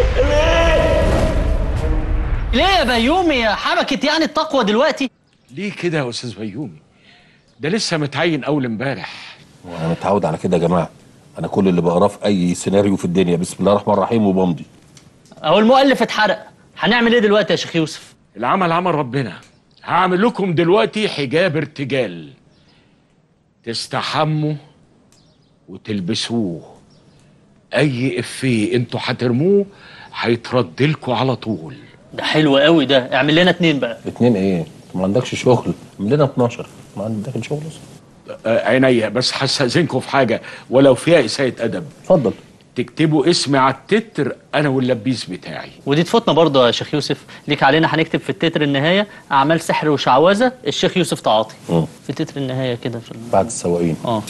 ليه يا بيومي يا حبكت يعني التقوى دلوقتي ليه كده يا استاذ بيومي ده لسه متعين اول امبارح وانا متعود على كده يا جماعه انا كل اللي بقراه في اي سيناريو في الدنيا بسم الله الرحمن الرحيم وبمضي اهو المؤلف اتحرق هنعمل ايه دلوقتي يا شيخ يوسف العمل عمل ربنا هعمل لكم دلوقتي حجاب ارتجال تستحموا وتلبسوه اي افيه انتوا هترموه هيترد لكم على طول ده حلو قوي ده اعمل لنا اتنين بقى اتنين ايه؟ انت ما عندكش شغل اعمل لنا 12 ما عندك شغل اصلا آه، عينيا بس هستأذنكم في حاجة ولو فيها إساءة أدب اتفضل تكتبوا اسمي على التتر أنا واللبيس بتاعي ودي تفوتنا برضه يا شيخ يوسف ليك علينا هنكتب في التتر النهايه اعمال سحر وشعوذه الشيخ يوسف تعاطي مم. في تتر النهايه كده في ال... بعد السواقين اه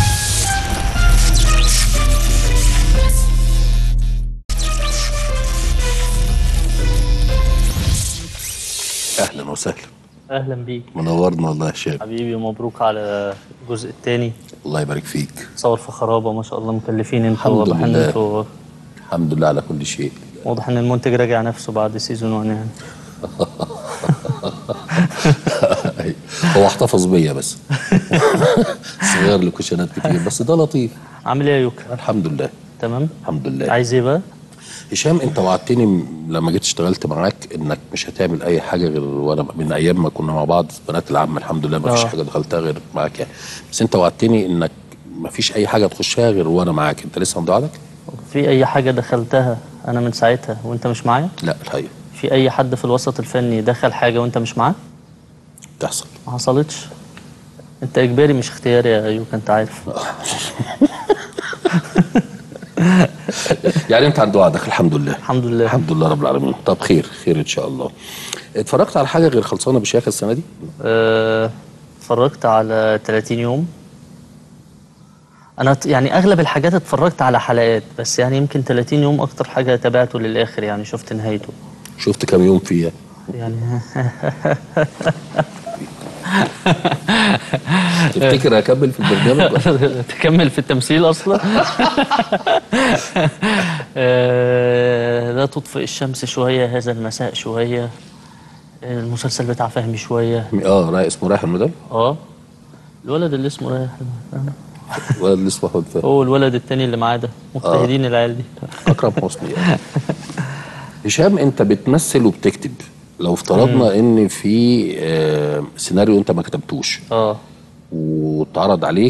اهلا وسهلا اهلا بيك منورنا والله يا شاب حبيبي ومبروك على الجزء الثاني الله يبارك فيك صور في خرابه ما شاء الله مكلفين انتوا الحمد واضح ان لله. انتوا الحمد لله على كل شيء واضح ان المنتج راجع نفسه بعد سيزون 1 يعني هو احتفظ بيا بس صغير له كوشنات كتير بس ده لطيف عامل ايه يا يوكا الحمد لله تمام الحمد لله عايز ايه بقى هشام انت وعدتني م- لما جيت اشتغلت معاك انك مش هتعمل اي حاجه غير وانا من ايام ما كنا مع بعض في بنات العم الحمد لله ما فيش اه. حاجه دخلتها غير معاك يعني بس انت وعدتني انك ما فيش اي حاجه تخشها غير وانا معاك انت لسه عند وعدك؟ في اي حاجه دخلتها انا من ساعتها وانت مش معايا لا الحقيقه في اي حد في الوسط الفني دخل حاجه وانت مش معاه تحصل ما حصلتش انت اجباري مش اختياري يا يوكا انت عارف يعني انت عند وعدك الحمد لله الحمد لله الحمد لله رب العالمين طب خير خير ان شاء الله اتفرجت على حاجه غير خلصانه بشياكه السنه دي آه، اتفرجت على 30 يوم انا ت- يعني اغلب الحاجات اتفرجت على حلقات بس يعني يمكن 30 يوم اكتر حاجه تابعته للاخر يعني شفت نهايته شفت كام يوم فيها يعني تفتكر اكمل في البرنامج ولا؟ تكمل في التمثيل اصلا آه، لا تطفئ الشمس شويه هذا المساء شويه المسلسل بتاع فهمي شويه اه راي اسمه رايح المدام اه الولد اللي اسمه رايح ولا اللي اسمه احمد فهمي هو الولد التاني اللي معاه ده مجتهدين العيال دي اكرم حسني يعني. هشام انت بتمثل وبتكتب لو افترضنا ان في آه، سيناريو انت ما كتبتوش اه واتعرض عليك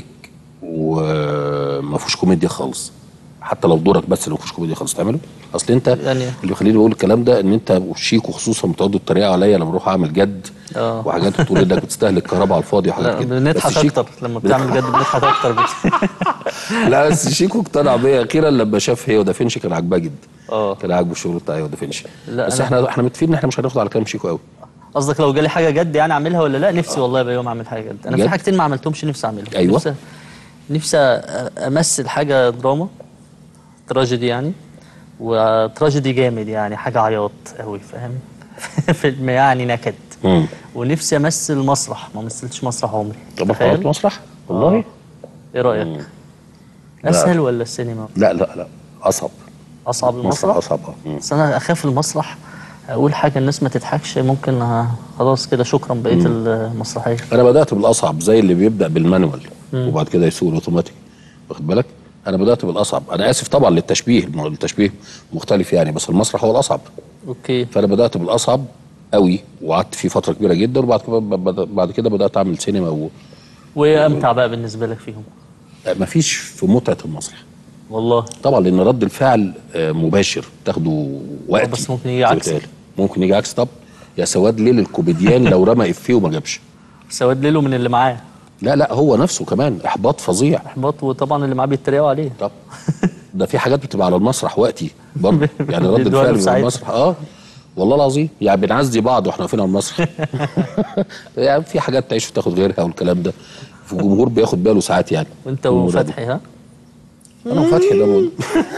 وما فيهوش كوميديا خالص حتى لو دورك بس اللي ما فيهوش كوميديا خالص تعمله اصل انت يعني- اللي بيخليني بقول الكلام ده ان انت وشيك وخصوصا بتقعدوا تتريقوا عليا لما بروح اعمل جد اه وحاجات بتقول انك بتستهلك كهرباء على الفاضي وحاجات لا كده بنضحك بس شيك- اكتر لما بتعمل جد بنضحك اكتر بكتير لا بس شيكو اقتنع بيا اخيرا لما شاف هي ودافنشي كان عاجباه جدا اه كان عاجبه الشغل بتاع هي ودافنشي لا، بس أنا- احنا احنا متفقين ان احنا مش هناخد على كلام شيكو قوي قصدك لو جالي حاجه جد يعني اعملها ولا لا نفسي والله يبقى يوم اعمل حاجه جد انا بجد؟ في حاجتين ما عملتهمش نفسي اعملهم أيوة. نفسي نفسي أ- امثل حاجه دراما تراجيدي يعني وتراجيدي جامد يعني حاجه عياط قوي فاهم فيلم يعني نكد امم ونفسي امثل مسرح ما مثلتش مسرح عمري طب تخيل؟ خلاص مسرح والله ايه رايك اسهل ولا السينما لا لا لا اصعب اصعب مسرح المسرح اصعب اه مم. بس انا اخاف المسرح اقول حاجه الناس ما تضحكش ممكن آه، خلاص كده شكرا بقيت المسرحيه انا بدات بالاصعب زي اللي بيبدا بالمانوال وبعد كده يسوق الاوتوماتيك واخد بالك انا بدات بالاصعب انا اسف طبعا للتشبيه الم- التشبيه مختلف يعني بس المسرح هو الاصعب اوكي فانا بدات بالاصعب قوي وقعدت فيه فتره كبيره جدا وبعد كده ب- بعد كده بدات اعمل سينما و... وايه امتع بقى بالنسبه لك فيهم مفيش في متعه المسرح والله طبعا لان رد الفعل آه، مباشر تاخده وقت بس ممكن يجي عكسي. ممكن يجي عكس طب يا سواد ليل الكوميديان لو رمى افيه وما جابش سواد ليله من اللي معاه لا لا هو نفسه كمان احباط فظيع احباط وطبعا اللي معاه بيتريقوا عليه طب ده في حاجات بتبقى على المسرح وقتي برضه يعني رد بيدوها له الفعل بيبقى ساعتها. على المسرح اه والله العظيم يعني بنعزي بعض واحنا واقفين على المسرح يعني في حاجات تعيش وتاخد غيرها والكلام ده الجمهور بياخد باله ساعات يعني وانت من الموضوع ده. وفتحي ها انا وفتحي ده مول.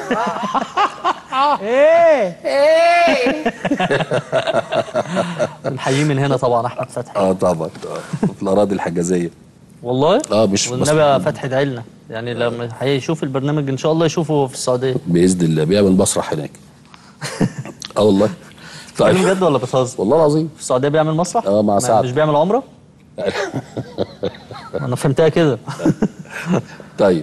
الحقيقي من هنا طبعا احمد فتحي اه طبعا آه، في الاراضي الحجازيه والله اه مش بس والنبي يا فتحي ادعي لنا يعني لما هيشوف البرنامج ان شاء الله يشوفه في السعوديه باذن الله بيعمل مسرح هناك اه والله طيب طيب بجد ولا بتهزر والله العظيم في السعوديه بيعمل مسرح اه، مع ما- سعد. مش بيعمل عمره انا فهمتها كده طيب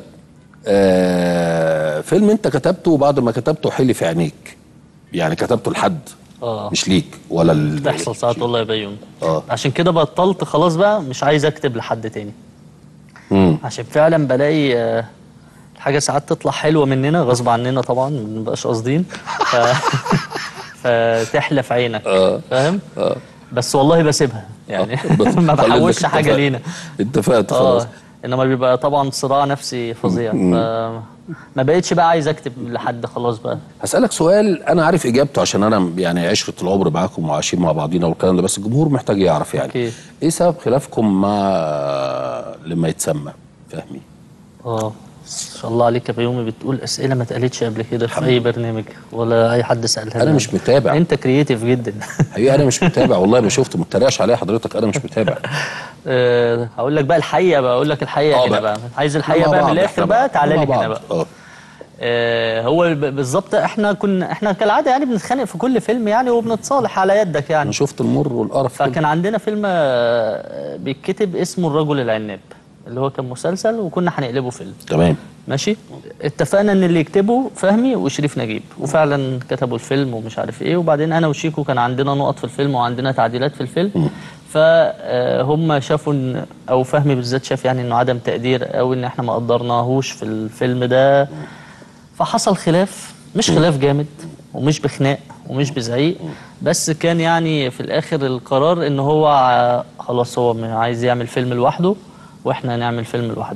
آه فيلم انت كتبته وبعد ما كتبته حلي في عينيك يعني كتبته لحد اه مش ليك ولا ال... بتحصل ساعات والله يا بيوم اه عشان كده بطلت خلاص بقى مش عايز اكتب لحد تاني مم. عشان فعلا بلاقي آه، الحاجه ساعات تطلع حلوه مننا غصب عننا طبعا ما بنبقاش قاصدين ف... فتحلى في عينك آه. فاهم اه بس والله بسيبها يعني بس ما خلي بحولش إنك حاجه اتفقت. لينا اتفقت خلاص اه انما بيبقى طبعا صراع نفسي فظيع ف ما بقتش بقى عايز اكتب لحد خلاص بقى هسألك سؤال أنا عارف إجابته عشان أنا يعني عشرة العمر معاكم وعايشين مع بعضينا والكلام ده بس الجمهور محتاج يعرف يعني أوكي. إيه سبب خلافكم مع لما يتسمى فهمي؟ اه ما شاء الله عليك يا بيومي بتقول اسئله ما اتقالتش قبل كده في اي برنامج ولا اي حد سالها أنا لنا. مش متابع. انت كرييتيف جدا حقيقة أنا مش متابع والله ما شفت ما تتريقش عليا حضرتك أنا مش متابع أه هقول لك بقى الحقيقه بقى اقول لك الحقيقه آه هنا بقى. بقى عايز مع الحقيقه بقى بعض من الاخر إحنا بقى تعالى مع لي بعض. هنا بقى اه آه، هو ب- بالظبط احنا كنا احنا كالعاده يعني بنتخانق في كل فيلم يعني وبنتصالح على يدك يعني أنا شفت المر والقرف كله. فكان عندنا فيلم آه، بيتكتب اسمه الرجل العناب اللي هو كان مسلسل وكنا هنقلبه فيلم تمام ماشي اتفقنا ان اللي يكتبه فهمي وشريف نجيب وفعلا كتبوا الفيلم ومش عارف ايه وبعدين انا وشيكو كان عندنا نقط في الفيلم وعندنا تعديلات في الفيلم فهم شافوا ان او فهمي بالذات شاف يعني انه عدم تقدير او ان احنا ما قدرناهوش في الفيلم ده فحصل خلاف مش خلاف جامد ومش بخناق ومش بزعيق بس كان يعني في الاخر القرار ان هو ع- خلاص هو م- عايز يعمل فيلم لوحده واحنا نعمل فيلم لوحدنا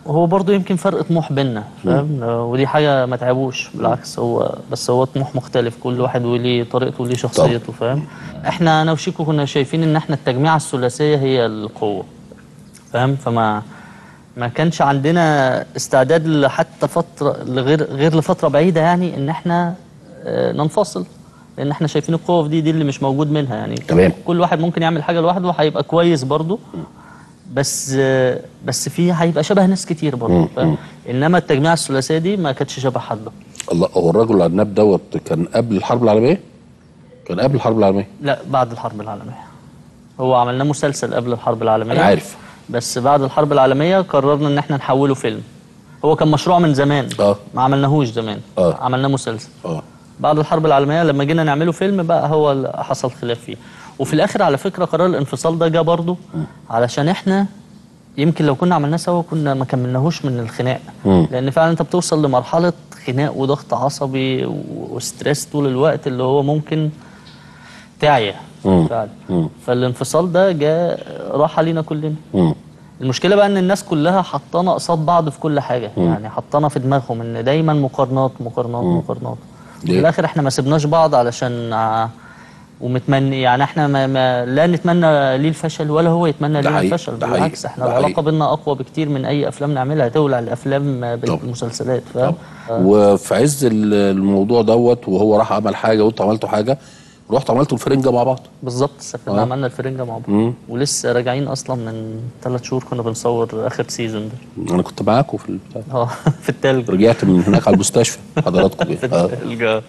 هو برضه يمكن فرق طموح بينا فاهم ودي حاجه ما تعبوش بالعكس هو بس هو طموح مختلف كل واحد وليه طريقته وليه شخصيته فاهم احنا انا وشيكو كنا شايفين ان احنا التجميعه الثلاثيه هي القوه فاهم فما ما كانش عندنا استعداد لحتى فتره لغير غير لفتره بعيده يعني ان احنا آه، ننفصل لان احنا شايفين القوه في دي دي اللي مش موجود منها يعني تمام. كل واحد ممكن يعمل حاجه لوحده وهيبقى كويس برضه بس آه، بس في هيبقى شبه ناس كتير برضه فاهم انما التجميعه الثلاثيه دي ما كانتش شبه حد الله هو الرجل العناب دوت كان قبل الحرب العالميه؟ كان قبل الحرب العالميه لا بعد الحرب العالميه هو عملناه مسلسل قبل الحرب العالميه أنا عارف. بس بعد الحرب العالميه قررنا ان احنا نحوله فيلم هو كان مشروع من زمان اه ما عملناهوش زمان آه. عملناه مسلسل اه بعد الحرب العالميه لما جينا نعمله فيلم بقى هو اللي حصل خلاف فيه وفي الاخر على فكره قرار الانفصال ده جه برضه علشان احنا يمكن لو كنا عملناه سوا كنا ما كملناهوش من الخناق مم. لان فعلا انت بتوصل لمرحله خناق وضغط عصبي و- وستريس طول الوقت اللي هو ممكن تعيا مم. فعلا مم. فالانفصال ده جاء راح علينا كلنا مم. المشكله بقى ان الناس كلها حطانا قصاد بعض في كل حاجه يعني حطانا في دماغهم ان دايما مقارنات مقارنات مقارنات ليه؟ في الاخر احنا ما سيبناش بعض علشان ع- ومتمني يعني احنا ما, ما لا نتمنى ليه الفشل ولا هو يتمنى ده ليه حقيقي، الفشل ده بالعكس حقيقي، احنا ده العلاقه حقيقي. بينا اقوى بكتير من اي افلام نعملها تولع الافلام بالمسلسلات فاهم وفي عز ال- الموضوع دوت وهو راح عمل حاجه وانتوا عملتوا حاجه رحتوا عملتوا الفرنجه مع بعض بالظبط سافرنا آه. عملنا الفرنجه مع بعض مم. ولسه راجعين اصلا من ثلاث شهور كنا بنصور اخر سيزون ده انا كنت معاكم في البتاع اه في التلج رجعت من هناك على المستشفى حضراتكم في آه. التلج آه.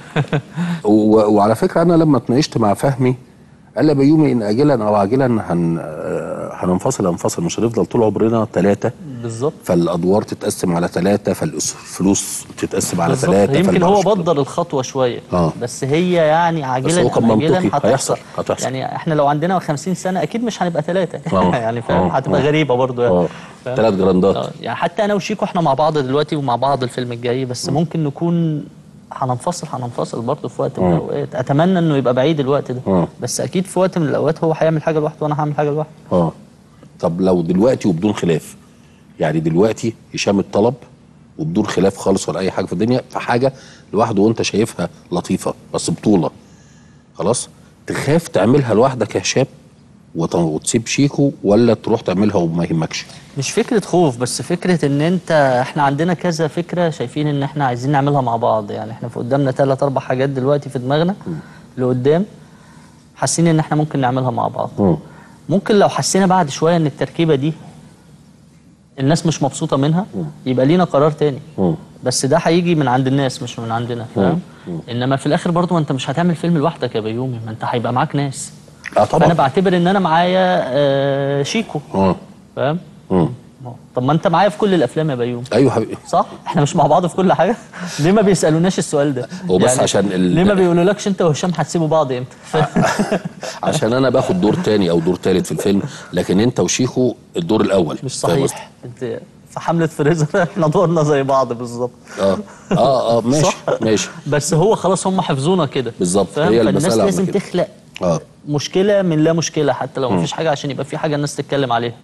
و- وعلى فكره انا لما اتناقشت مع فهمي قال لي يا بيومي ان اجلا او عاجلا هن آه، هننفصل هنفصل مش هنفضل طول عمرنا ثلاثه بالظبط فالادوار تتقسم على ثلاثه فالفلوس تتقسم على بالظبط. ثلاثه يمكن هو فالمعاش- بدر الخطوه شويه آه. بس هي يعني عاجلا هو كان أم آجلاً منطقي. هيحصل. هتحصل هتحصل. يعني احنا لو عندنا 50 سنه اكيد مش هنبقى ثلاثه آه. يعني فاهم آه. هتبقى آه. غريبه برضو يعني اه فاهم؟ ثلاث جراندات آه، يعني حتى انا وشيكو احنا مع بعض دلوقتي ومع بعض الفيلم الجاي بس ممكن نكون هننفصل هننفصل برضه في وقت من مم. الاوقات اتمنى انه يبقى بعيد الوقت ده مم. بس اكيد في وقت من الاوقات هو هيعمل حاجه لوحده وانا هعمل حاجه لوحدي اه طب لو دلوقتي وبدون خلاف يعني دلوقتي هشام الطلب وبدون خلاف خالص ولا اي حاجه في الدنيا في حاجه لوحده وانت شايفها لطيفه بس بطوله خلاص تخاف تعملها لوحدك يا هشام وت- وتسيب شيكو ولا تروح تعملها وما يهمكش مش فكرة خوف بس فكرة ان انت احنا عندنا كذا فكرة شايفين ان احنا عايزين نعملها مع بعض يعني احنا في قدامنا ثلاث اربع حاجات دلوقتي في دماغنا لقدام حاسين ان احنا ممكن نعملها مع بعض مم. ممكن لو حسينا بعد شوية ان التركيبة دي الناس مش مبسوطة منها يبقى لينا قرار تاني مم. بس ده هيجي من عند الناس مش من عندنا فاهم انما في الاخر برضو ما انت مش هتعمل فيلم لوحدك يا بيومي ما انت هيبقى معاك ناس اه فانا طبعا بعتبر ان انا معايا آه شيكو اه فاهم مم. طب ما انت معايا في كل الافلام يا بيوم ايوه حبيبي صح احنا مش مع بعض في كل حاجه ليه ما بيسالوناش السؤال ده هو بس عشان ال- ليه ما بيقولولكش انت وهشام هتسيبوا بعض امتى عشان انا باخد دور تاني او دور تالت في الفيلم لكن انت وشيكو الدور الاول مش فاهم صحيح انت في حمله فريزر احنا دورنا زي بعض بالظبط قصدي؟ اه اه اه ماشي صح. ماشي بس هو خلاص هم حفظونا كده بالظبط، فاهم؟ هي فالناس المسألة لازم عاملة كده. تخلق اه مشكله من لا مشكله حتى لو مفيش حاجه عشان يبقى في حاجه الناس تتكلم عليها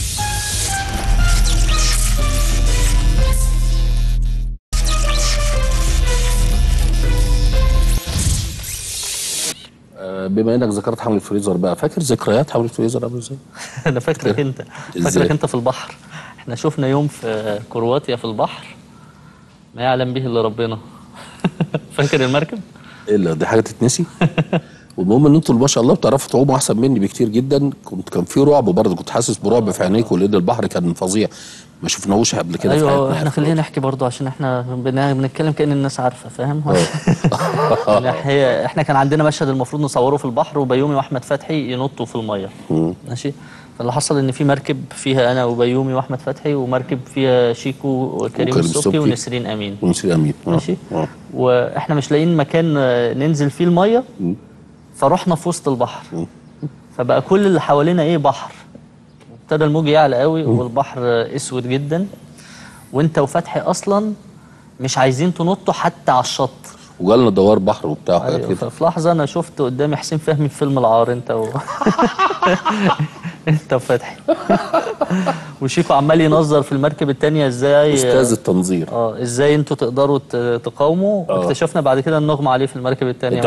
آه، بما انك ذكرت حمل الفريزر بقى فاكر ذكريات حمل الفريزر عامله ازاي؟ انا فاكرك انت إزاي؟ فاكرك انت في البحر احنا شفنا يوم في كرواتيا في البحر ما يعلم به الا ربنا فاكر المركب ايه اللي دي حاجه تتنسي؟ والمهم ان انتوا ما شاء الله بتعرفوا تعوموا احسن مني بكتير جدا كنت كان في رعب برضه كنت حاسس برعب في عينيكم لان البحر كان فظيع ما شفناهوش قبل كده في ايوه حياتنا احنا خلينا نحكي برضه عشان احنا بن- بنتكلم كأن الناس عارفه فاهم يعني هي احنا كان عندنا مشهد المفروض نصوره في البحر وبيومي واحمد فتحي ينطوا في الميه ماشي فاللي حصل ان في مركب فيها انا وبيومي واحمد فتحي ومركب فيها شيكو وكريم وكريم السبكي السبكي. ونسرين امين ونسي امين آه، ماشي آه. واحنا مش لاقيين مكان آه، ننزل فيه الميه فرحنا في وسط البحر فبقى كل اللي حوالينا ايه بحر ابتدى الموج يعلى قوي والبحر آه، اسود جدا وانت وفتحي اصلا مش عايزين تنطوا حتى على الشط وجالنا دوار بحر وبتاع وحاجات أيوة كده ففي لحظه انا شفت قدامي حسين فهمي في فيلم العار انت و... انت وفتحي وشيكو عمال ينظر في المركب التانية ازاي استاذ التنظير اه ازاي انتوا تقدروا ت- تقاوموا اكتشفنا بعد كده ان نغمى عليه في المركب التانية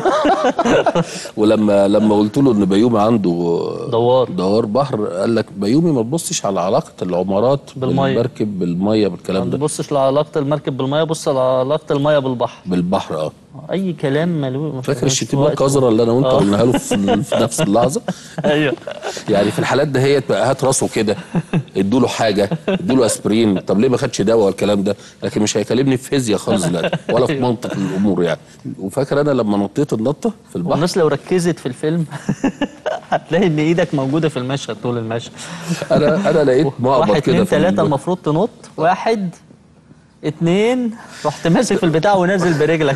ولما لما قلت له ان بيومي عنده دوار. دوار بحر قال لك بيومي ما تبصش على علاقه العمارات بالمية. بالمركب بالميه بالكلام ما ده تبصش لعلاقة المركب بالمية بص لعلاقة المية بالبحر بالبحر اه اي كلام ملو فاكر الشتيمه القذره اللي انا وانت آه. قلناها له في, في نفس اللحظه ايوه يعني في الحالات دهيت بقى هات راسه كده ادوا له حاجه ادوا له اسبرين طب ليه ما خدش دواء والكلام ده لكن مش هيكلمني في فيزياء خالص لا ولا في منطق الامور يعني وفاكر انا لما نطيت النطه في البحر والناس لو ركزت في الفيلم هتلاقي ان ايدك موجودة في المشهد طول المشهد انا انا لقيت مقبض واحد كده اتنين في ال- تلاتة المفروض تنط واحد اتنين رحت ماسك في البتاع ونازل برجلك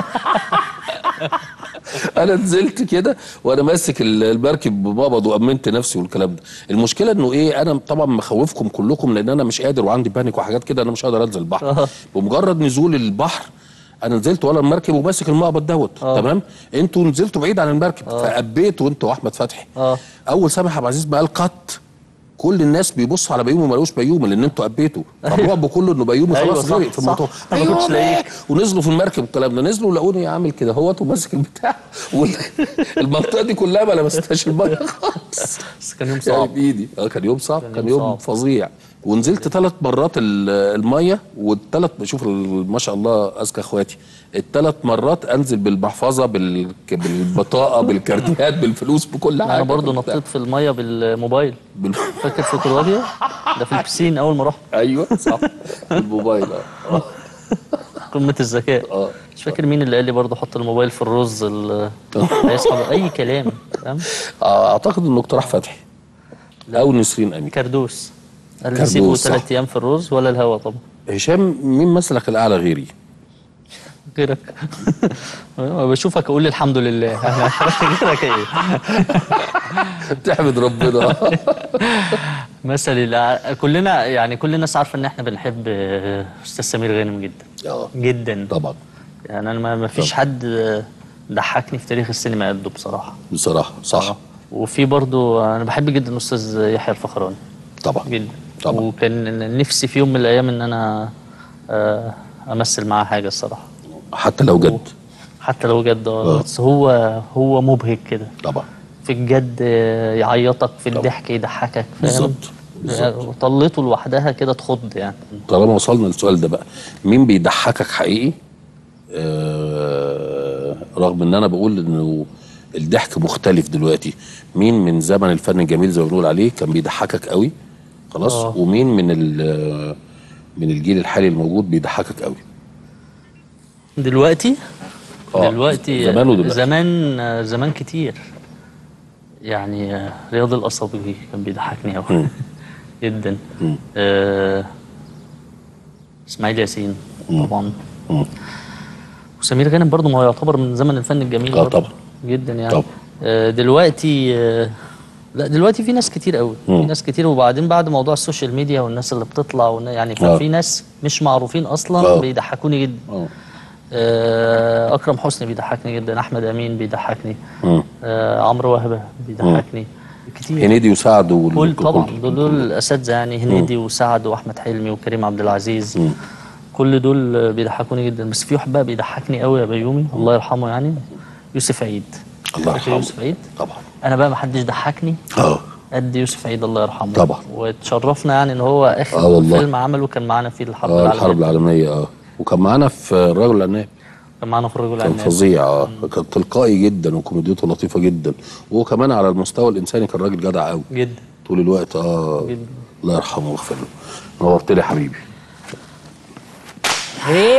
انا نزلت كده وانا ماسك ال- المركب بمقبض وامنت نفسي والكلام ده المشكله انه ايه انا طبعا مخوفكم كلكم لان انا مش قادر وعندي بانيك وحاجات كده انا مش قادر انزل البحر آه. بمجرد نزول البحر انا نزلت ولا المركب وماسك المقبض دوت تمام انتوا نزلتوا بعيد عن المركب فقبيتوا انتوا واحمد فتحي اه اول سامح عبد العزيز ما قال قط كل الناس بيبصوا على بيومي ملوش بيومي لان انتوا قبيتوا الرعب كله انه بيومي أيوة خلاص صح، غرق في صح. الموضوع أنا ما كنتش لاقيك. ونزلوا في المركب والكلام ده نزلوا لقوني عامل كده هوت وماسك البتاع والمنطقه دي كلها ما لمستهاش الميه خالص بس كان يوم يعني صعب بايدي اه كان يوم صعب كان كان يوم يوم صعب. فظيع ونزلت ثلاث مرات ال- الميه والثلاث بشوف ال- ما شاء الله اذكى اخواتي الثلاث مرات انزل بالمحفظه بال- بالبطاقه بالكارتيات بالفلوس بكل حاجه انا برضو كنت- نطيت في المية بالموبايل بال... فاكر في كرواتيا ده في البسين اول ما رحت ايوه صح بالموبايل اه قمة الذكاء اه مش فاكر مين اللي قال لي برضه حط الموبايل في الرز ال- هيسحب اي كلام فاهم آه، اعتقد انه اقتراح فتحي او نسرين امين كردوس قال لي كردوس، سيبه صح. ثلاث ايام في الرز ولا الهوا طبعا هشام مين مثلك الاعلى غيري غيرك بشوفك اقول لي الحمد لله غيرك ايه تحمد ربنا مثلي الع- كلنا يعني كل الناس عارفه ان احنا بنحب آه، استاذ سمير غانم جدا اه جدا طبعا يعني انا ما ما فيش حد آه، ضحكني في تاريخ السينما قده بصراحه بصراحه صح وفي برضو انا بحب جدا استاذ يحيى الفخراني طبعا جدا طبعا. وكان نفسي في يوم من الايام ان انا آه، امثل معاه حاجه الصراحه حتى لو جد حتى لو جد آه. آه، بس هو هو مبهج كده طبعا في الجد آه، يعيطك في الضحك يضحكك فاهم بالظبط بالظبط آه، طلته لوحدها كده تخض يعني طالما وصلنا للسؤال ده بقى مين بيضحكك حقيقي آه رغم ان انا بقول انه الضحك مختلف دلوقتي مين من زمن الفن الجميل زي ما بنقول عليه كان بيضحكك قوي خلاص آه. ومين من ال- من الجيل الحالي الموجود بيضحكك قوي دلوقتي آه، دلوقتي زمان ودلوقتي. زمان آه، زمان كتير يعني آه، رياض القصبي كان بيضحكني قوي جدا آه، اسماعيل ياسين طبعا وسمير غانم برضو ما هو يعتبر من زمن الفن الجميل آه، برضو. طبعا. جدا يعني طبعا. آه، دلوقتي آه، لا دلوقتي في ناس كتير قوي في ناس كتير وبعدين بعد موضوع السوشيال ميديا والناس اللي بتطلع والنا- يعني آه. ففي ناس مش معروفين اصلا آه. بيضحكوني جدا اه آه، اكرم حسني بيضحكني جدا احمد امين بيضحكني مم. آه، عمرو وهبه بيضحكني كتير هنيدي وسعد وال- كل طبعا كل- دول دول الاساتذه يعني هنيدي وسعد واحمد حلمي وكريم عبد العزيز كل دول آه، بيضحكوني جدا بس في واحد بقى بيضحكني قوي يا بيومي الله يرحمه يعني يوسف عيد الله فاكر يرحمه يوسف عيد طبعا انا بقى ما حدش ضحكني اه قد يوسف عيد الله يرحمه طبعا. واتشرفنا يعني ان هو اخر آه والله. فيلم عمله كان معانا فيه الحرب اه العالميه الحرب العالميه اه وكان معانا في الرجل العناب كان معانا في الرجل كان العناب فظيع اه كان تلقائي جدا وكوميديته لطيفه جدا وهو كمان على المستوى الانساني كان راجل جدع قوي جدا طول الوقت اه جدا. الله يرحمه ويغفر له نورت لي يا حبيبي ايه